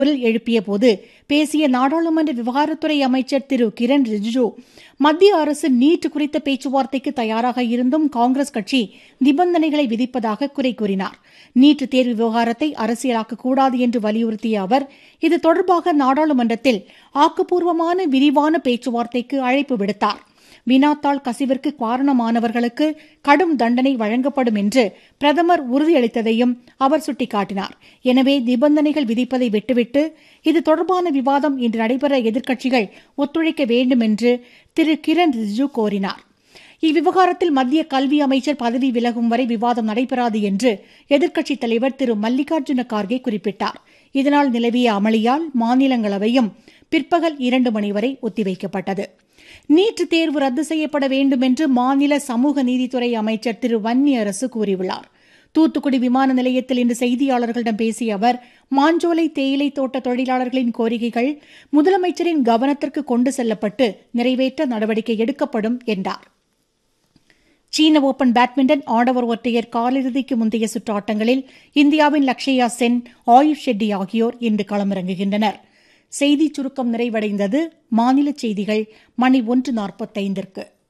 குரல் எழுப்பிய போது பேசிய நாடாளுமன்ற விவகாரத்துறை அமைச்சர் திரு கிரண் ரிஜிஜு மத்திய அரசு நீட் குறித்த பேச்சுவார்த்தைக்கு தயாராக இருந்தும் காங்கிரஸ் கட்சி நிபந்தனைகளை விதிப்பதாக குறை கூறினார் நீட் தேர்வு விவகாரத்தை அரசியலாக்கக் கூடாது என்று வலியுறுத்திய அவர் இது தொடர்பாக நாடாளுமன்றத்தில் ஆக்கப்பூர்வமான விரிவான பேச்சுவார்த்தைக்கு அழைப்பு விடுத்தார் வினாத்தாள் கசிவிற்கு காரணமானவர்களுக்கு கடும் தண்டனை வழங்கப்படும் என்று பிரதமர் உறுதியளித்ததையும் அவர் சுட்டிக்காட்டினார் எனவே நிபந்தனைகள் விதிப்பதை விட்டுவிட்டு இது தொடர்பான விவாதம் இன்று நடைபெற எதிர்க்கட்சிகள் ஒத்துழைக்க வேண்டும் என்று திரு கிரண் ரிஜிஜு கோரினார் இவ்விவகாரத்தில் மத்திய கல்வி அமைச்சர் பதவி விலகும் வரை விவாதம் நடைபெறாது என்று எதிர்க்கட்சித் தலைவர் திரு மல்லிகார்ஜுன கார்கே குறிப்பிட்டார் இதனால் நிலவிய அமளியால் மாநிலங்களவையும் பிற்பகல் இரண்டு மணி வரை ஒத்திவைக்கப்பட்டது நீட் தேர்வு ரத்து செய்யப்பட வேண்டும் என்று மாநில சமூக நீதித்துறை அமைச்சர் திரு வன்னியரசு கூறியுள்ளார் தூத்துக்குடி விமான நிலையத்தில் இன்று செய்தியாளர்களிடம் பேசிய அவர் மாஞ்சோலை தேயிலை தோட்ட தொழிலாளர்களின் கோரிக்கைகள் முதலமைச்சரின் கவனத்திற்கு கொண்டு செல்லப்பட்டு நிறைவேற்ற நடவடிக்கை எடுக்கப்படும் என்றார் சீன ஓபன் பேட்மிண்டன் ஆடவர் ஒற்றையர் காலிறுதிக்கு முந்தைய சுற்று ஆட்டங்களில் இந்தியாவின் லக்ஷயா சென் ஆயுஷ் ஷெட்டி ஆகியோர் இன்று களமிறங்குகின்றனர் செய்திச் சுருக்கம் நிறைவடைந்தது மாநில செய்திகள் மணி ஒன்று நாற்பத்தைந்திற்கு